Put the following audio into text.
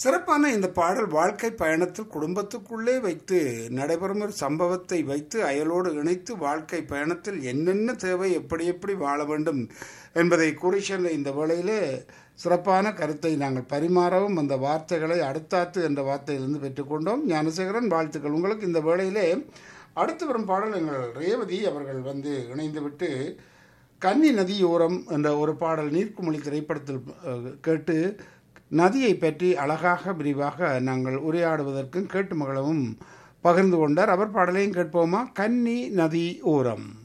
சிறப்பான இந்த பாடல் வாழ்க்கை பயணத்தில் குடும்பத்துக்குள்ளே வைத்து நடைபெறும் ஒரு சம்பவத்தை வைத்து அயலோடு இணைத்து வாழ்க்கை பயணத்தில் என்னென்ன தேவை எப்படி எப்படி வாழ வேண்டும் என்பதை கூறி சென்ற இந்த வேளையிலே சிறப்பான கருத்தை நாங்கள் பரிமாறவும் அந்த வார்த்தைகளை அடுத்தாத்து என்ற வார்த்தையிலிருந்து பெற்றுக்கொண்டோம் ஞானசேகரன் வாழ்த்துக்கள் உங்களுக்கு இந்த வேளையிலே அடுத்து வரும் பாடல் எங்கள் ரேவதி அவர்கள் வந்து இணைந்துவிட்டு கன்னி நதியோரம் என்ற ஒரு பாடல் நீர்க்குமொழி திரைப்படத்தில் அஹ், கேட்டு நதியை பற்றி அழகாக விரிவாக நாங்கள் உரையாடுவதற்கும் கேட்டு மகளவும் பகிர்ந்து கொண்டார் அவர் பாடலையும் கேட்போமா கன்னி நதி ஓரம்